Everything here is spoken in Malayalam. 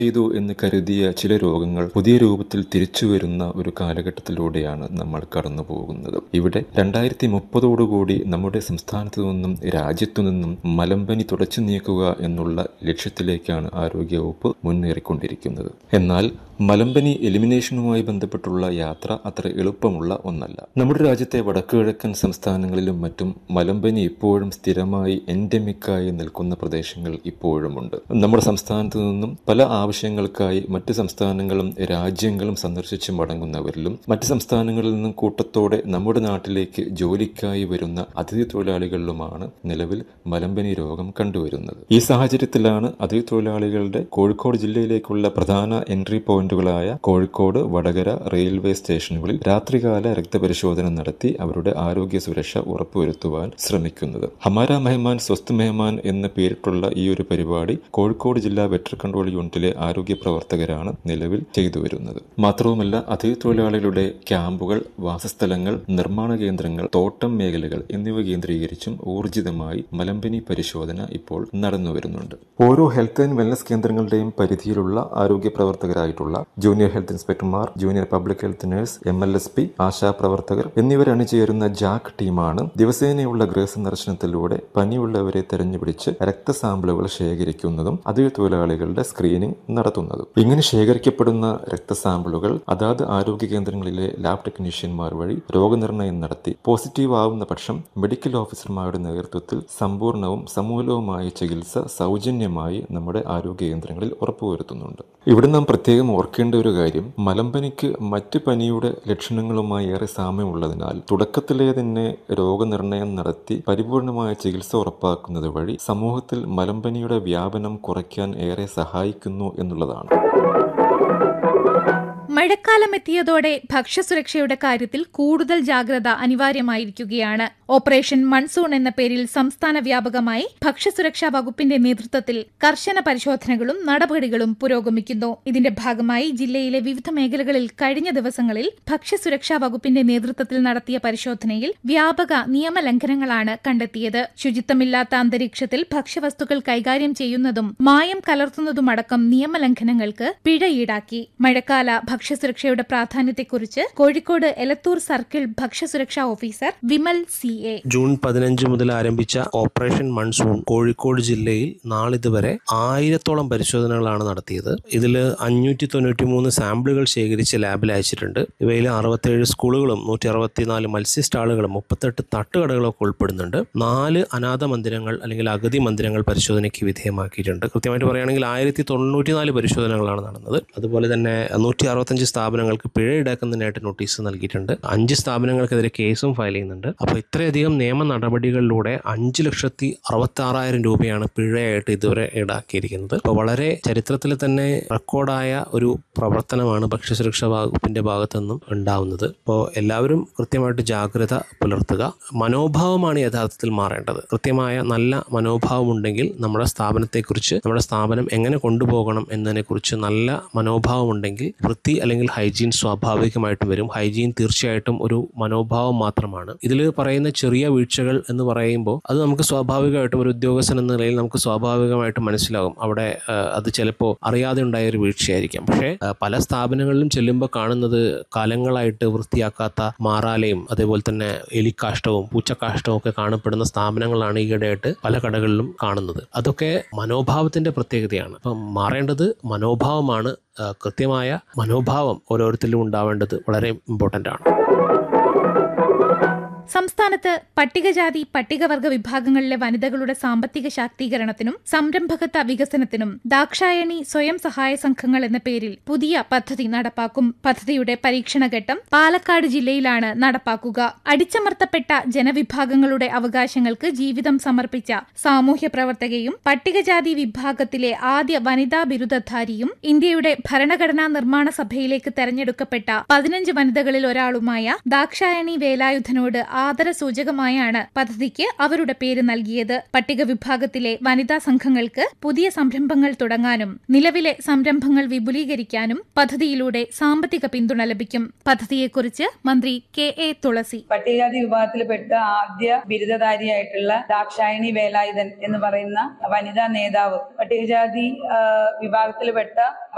ചെയ്തു എന്ന് കരുതിയ ചില രോഗങ്ങൾ പുതിയ രൂപത്തിൽ തിരിച്ചു വരുന്ന ഒരു കാലഘട്ടത്തിലൂടെയാണ് നമ്മൾ കടന്നു പോകുന്നത് ഇവിടെ രണ്ടായിരത്തി മുപ്പതോടുകൂടി നമ്മുടെ സംസ്ഥാനത്തു നിന്നും രാജ്യത്തു നിന്നും മലമ്പനി തുടച്ചു നീക്കുക എന്നുള്ള ലക്ഷ്യത്തിലേക്കാണ് ആരോഗ്യവകുപ്പ് മുന്നേറിക്കൊണ്ടിരിക്കുന്നത് എന്നാൽ മലമ്പനി എലിമിനേഷനുമായി ബന്ധപ്പെട്ടുള്ള യാത്ര അത്ര എളുപ്പമുള്ള ഒന്നല്ല നമ്മുടെ രാജ്യത്തെ വടക്കുകിഴക്കൻ സംസ്ഥാനങ്ങളിലും മറ്റും മലമ്പനി ഇപ്പോഴും സ്ഥിരമായി എൻഡമിക്കായി നിൽക്കുന്ന പ്രദേശങ്ങൾ ഇപ്പോഴുമുണ്ട് നമ്മുടെ സംസ്ഥാനത്തു നിന്നും പല ആവശ്യങ്ങൾക്കായി മറ്റ് സംസ്ഥാനങ്ങളും രാജ്യങ്ങളും സന്ദർശിച്ച് മടങ്ങുന്നവരിലും മറ്റ് സംസ്ഥാനങ്ങളിൽ നിന്നും കൂട്ടത്തോടെ നമ്മുടെ നാട്ടിലേക്ക് ജോലിക്കായി വരുന്ന അതിഥി തൊഴിലാളികളിലുമാണ് നിലവിൽ മലമ്പനി രോഗം കണ്ടുവരുന്നത് ഈ സാഹചര്യത്തിലാണ് അതിഥി തൊഴിലാളികളുടെ കോഴിക്കോട് ജില്ലയിലേക്കുള്ള പ്രധാന എൻട്രി പോയിന്റുകളായ കോഴിക്കോട് വടകര റെയിൽവേ സ്റ്റേഷനുകളിൽ രാത്രികാല രക്തപരിശോധന നടത്തി അവരുടെ ആരോഗ്യ സുരക്ഷ ഉറപ്പുവരുത്തുവാൻ ശ്രമിക്കുന്നത് ഹമാര മെഹമാൻ സ്വസ്ഥ് മെഹമാൻ എന്ന പേരിട്ടുള്ള ഈ ഒരു പരിപാടി കോഴിക്കോട് ജില്ലാ വെറ്റർ കൺട്രോൾ യൂണിറ്റിലെ ആരോഗ്യ പ്രവർത്തകരാണ് നിലവിൽ ചെയ്തു വരുന്നത് മാത്രവുമല്ല അതിഥി തൊഴിലാളികളുടെ ക്യാമ്പുകൾ വാസസ്ഥലങ്ങൾ നിർമ്മാണ കേന്ദ്രങ്ങൾ തോട്ടം മേഖലകൾ എന്നിവ കേന്ദ്രീകരിച്ചും ഊർജിതമായി മലമ്പനി പരിശോധന ഇപ്പോൾ നടന്നു വരുന്നുണ്ട് ഓരോ ഹെൽത്ത് ആൻഡ് വെൽനസ് കേന്ദ്രങ്ങളുടെയും പരിധിയിലുള്ള ആരോഗ്യ പ്രവർത്തകരായിട്ടുള്ള ജൂനിയർ ഹെൽത്ത് ഇൻസ്പെക്ടർമാർ junior public health nurse M L S P ആശാപ്രവർത്തകർ എന്നിവർ അണിചേരുന്ന ജാക്ക് ടീമാണ് ദിവസേനയുള്ള ഗൃഹസന്ദർശനത്തിലൂടെ പനിയുള്ളവരെ തെരഞ്ഞുപിടിച്ച് രക്തസാമ്പിളുകൾ ശേഖരിക്കുന്നതും അതിഥി തൊഴിലാളികളുടെ സ്ക്രീനിംഗ് നടത്തുന്നതും ഇങ്ങനെ ശേഖരിക്കപ്പെടുന്ന രക്തസാമ്പിളുകൾ അതാത് ആരോഗ്യ കേന്ദ്രങ്ങളിലെ ലാബ് ടെക്നീഷ്യന്മാർ വഴി രോഗനിർണയം നടത്തി പോസിറ്റീവ് ആവുന്ന പക്ഷം മെഡിക്കൽ ഓഫീസർമാരുടെ നേതൃത്വത്തിൽ സമ്പൂർണവും സമൂലവുമായ ചികിത്സ സൗജന്യമായി നമ്മുടെ ആരോഗ്യ കേന്ദ്രങ്ങളിൽ ഉറപ്പുവരുത്തുന്നുണ്ട് ഇവിടെ നാം പ്രത്യേകം ഓർക്കേണ്ട ഒരു കാര്യം മലമ്പനിക്ക് മറ്റ് പനിയുടെ ലക്ഷണങ്ങളുമായി ഏറെ സാമ്യമുള്ളതിനാൽ തുടക്കത്തിലെ തന്നെ രോഗനിർണയം നടത്തി പരിപൂർണമായ ചികിത്സ ഉറപ്പാക്കുന്നത് വഴി സമൂഹത്തിൽ മലമ്പനിയുടെ വ്യാപനം കുറയ്ക്കാൻ ഏറെ സഹായിക്കുന്നു എന്നുള്ളതാണ് മഴക്കാലം എത്തിയതോടെ ഭക്ഷ്യസുരക്ഷയുടെ കാര്യത്തിൽ കൂടുതൽ ജാഗ്രത അനിവാര്യമായിരിക്കുകയാണ് ഓപ്പറേഷൻ മൺസൂൺ എന്ന പേരിൽ സംസ്ഥാന വ്യാപകമായി ഭക്ഷ്യസുരക്ഷാ വകുപ്പിന്റെ നേതൃത്വത്തിൽ കർശന പരിശോധനകളും നടപടികളും പുരോഗമിക്കുന്നു ഇതിന്റെ ഭാഗമായി ജില്ലയിലെ വിവിധ മേഖലകളിൽ കഴിഞ്ഞ ദിവസങ്ങളിൽ ഭക്ഷ്യസുരക്ഷാ വകുപ്പിന്റെ നേതൃത്വത്തിൽ നടത്തിയ പരിശോധനയിൽ വ്യാപക നിയമലംഘനങ്ങളാണ് കണ്ടെത്തിയത് ശുചിത്വമില്ലാത്ത അന്തരീക്ഷത്തിൽ ഭക്ഷ്യവസ്തുക്കൾ കൈകാര്യം ചെയ്യുന്നതും മായം കലർത്തുന്നതുമടക്കം നിയമലംഘനങ്ങൾക്ക് പിഴ ഈടാക്കി മഴക്കാല ഭക്ഷ്യസുരക്ഷയുടെ പ്രാധാന്യത്തെക്കുറിച്ച് കോഴിക്കോട് എലത്തൂർ സർക്കിൾ ഭക്ഷ്യസുരക്ഷാ officer Vimal C A June പതിനഞ്ച് മുതൽ ആരംഭിച്ച ഓപ്പറേഷൻ മൺസൂൺ കോഴിക്കോട് ജില്ലയിൽ നാളിതുവരെ ആയിരത്തോളം പരിശോധനകളാണ് നടത്തിയത് ഇതിൽ അഞ്ഞൂറ്റി തൊണ്ണൂറ്റി മൂന്ന് സാമ്പിളുകൾ ശേഖരിച്ച് ലാബിൽ അയച്ചിട്ടുണ്ട് ഇവയിൽ അറുപത്തേഴ് സ്കൂളുകളും നൂറ്റി അറുപത്തിനാല് മത്സ്യ സ്റ്റാളുകളും മുപ്പത്തെട്ട് തട്ടുകടകളൊക്കെ ഉൾപ്പെടുന്നുണ്ട് നാല് അനാഥ മന്ദിരങ്ങൾ അല്ലെങ്കിൽ അഗതി മന്ദിരങ്ങൾ പരിശോധനയ്ക്ക് വിധേയമാക്കിയിട്ടുണ്ട് കൃത്യമായിട്ട് പറയുകയാണെങ്കിൽ ആയിരത്തി തൊണ്ണൂറ്റിനാല് പരിശോധനകളാണ് നടന്നത് അതുപോലെ തന്നെ നൂറ്റി അറുപത്തഞ്ച് സ്ഥാപനങ്ങൾക്ക് പിഴ ഈടാക്കുന്നതിനായിട്ട് നോട്ടീസ് നൽകിയിട്ടുണ്ട് അഞ്ച് സ്ഥാപനങ്ങൾക്കെതിരെ കേസും ഫയൽ ചെയ്യുന്നുണ്ട് അപ്പോൾ ഇത്രയധികം നിയമ നടപടികളിലൂടെ അഞ്ച് ലക്ഷത്തി അറുപത്തി ആറായിരം രൂപയാണ് പിഴയായിട്ട് ഇതുവരെ ഈടാക്കിയിരിക്കുന്നത് അപ്പോൾ വളരെ ചരിത്രത്തിൽ തന്നെ റെക്കോർഡായ ഒരു പ്രവർത്തനമാണ് ഭക്ഷ്യസുരക്ഷാ വകുപ്പിന്റെ ഭാഗത്തു നിന്നും ഉണ്ടാവുന്നത് അപ്പോൾ എല്ലാവരും കൃത്യമായിട്ട് ജാഗ്രത പുലർത്തുക മനോഭാവമാണ് യഥാർത്ഥത്തിൽ മാറേണ്ടത് കൃത്യമായ നല്ല മനോഭാവം ഉണ്ടെങ്കിൽ നമ്മുടെ സ്ഥാപനത്തെക്കുറിച്ച് നമ്മുടെ സ്ഥാപനം എങ്ങനെ കൊണ്ടുപോകണം എന്നതിനെക്കുറിച്ച് നല്ല മനോഭാവം ഉണ്ടെങ്കിൽ വൃത്തി അല്ലെങ്കിൽ ഹൈജീൻ സ്വാഭാവികമായിട്ടും വരും ഹൈജീൻ തീർച്ചയായിട്ടും ഒരു മനോഭാവം മാത്രമാണ് ഇതിൽ പറയുന്ന ചെറിയ വീഴ്ചകൾ എന്ന് പറയുമ്പോൾ അത് നമുക്ക് സ്വാഭാവികമായിട്ടും ഒരു ഉദ്യോഗസ്ഥൻ എന്ന നിലയിൽ നമുക്ക് സ്വാഭാവികമായിട്ടും മനസ്സിലാകും അവിടെ ആ, അത് ചിലപ്പോൾ അറിയാതെ ഉണ്ടായ ഒരു വീഴ്ചയായിരിക്കാം പക്ഷേ ആ, പല സ്ഥാപനങ്ങളിലും ചെല്ലുമ്പോൾ കാണുന്നത് കാലങ്ങളായിട്ട് വൃത്തിയാക്കാത്ത മാറാലയും അതേപോലെ തന്നെ എലിക്കാഷ്ടവും പൂച്ചക്കാഷ്ടവും ഒക്കെ കാണപ്പെടുന്ന സ്ഥാപനങ്ങളാണ് ഈയിടെയായിട്ട് പല കടകളിലും കാണുന്നത് അതൊക്കെ മനോഭാവത്തിന്റെ പ്രത്യേകതയാണ് അപ്പം മാറേണ്ടത് മനോഭാവമാണ് ആ, കൃത്യമായ മനോഭാവം ഓരോരുത്തരിലും ഉണ്ടാവേണ്ടത് വളരെ ഇമ്പോർട്ടൻ്റ് ആണ് സംസ്ഥാനത്ത് പട്ടികജാതി പട്ടികവർഗ വിഭാഗങ്ങളിലെ വനിതകളുടെ സാമ്പത്തിക ശാക്തീകരണത്തിനും സംരംഭകത്വ വികസനത്തിനും ദാക്ഷായണി സ്വയം സഹായ സംഘങ്ങൾ എന്ന പേരിൽ പുതിയ പദ്ധതി നടപ്പാക്കും പദ്ധതിയുടെ പരീക്ഷണഘട്ടം പാലക്കാട് ജില്ലയിലാണ് നടപ്പാക്കുക അടിച്ചമർത്തപ്പെട്ട ജനവിഭാഗങ്ങളുടെ അവകാശങ്ങൾക്ക് ജീവിതം സമർപ്പിച്ച സാമൂഹ്യ പ്രവർത്തകയും പട്ടികജാതി വിഭാഗത്തിലെ ആദ്യ വനിതാ ബിരുദധാരിയും ഇന്ത്യയുടെ ഭരണഘടനാ നിർമ്മാണ സഭയിലേക്ക് തെരഞ്ഞെടുക്കപ്പെട്ട പതിനഞ്ച് വനിതകളിൽ ഒരാളുമായ ദാക്ഷായണി വേലായുധനോട് ആദരസൂചകമായാണ് പദ്ധതിക്ക് അവരുടെ പേര് നൽകിയത് പട്ടിക വിഭാഗത്തിലെ വനിതാ സംഘങ്ങൾക്ക് പുതിയ സംരംഭങ്ങൾ തുടങ്ങാനും നിലവിലെ സംരംഭങ്ങൾ വിപുലീകരിക്കാനും പദ്ധതിയിലൂടെ സാമ്പത്തിക പിന്തുണ ലഭിക്കും പദ്ധതിയെക്കുറിച്ച് മന്ത്രി കെ എ തുളസി പട്ടികജാതി വിഭാഗത്തിൽപ്പെട്ട ആദ്യ ബിരുദധാരിയായിട്ടുള്ള ദാക്ഷായണി വേലായുധൻ എന്ന് പറയുന്ന വനിതാ നേതാവ് പട്ടികജാതി ആ, വിഭാഗത്തിൽപ്പെട്ട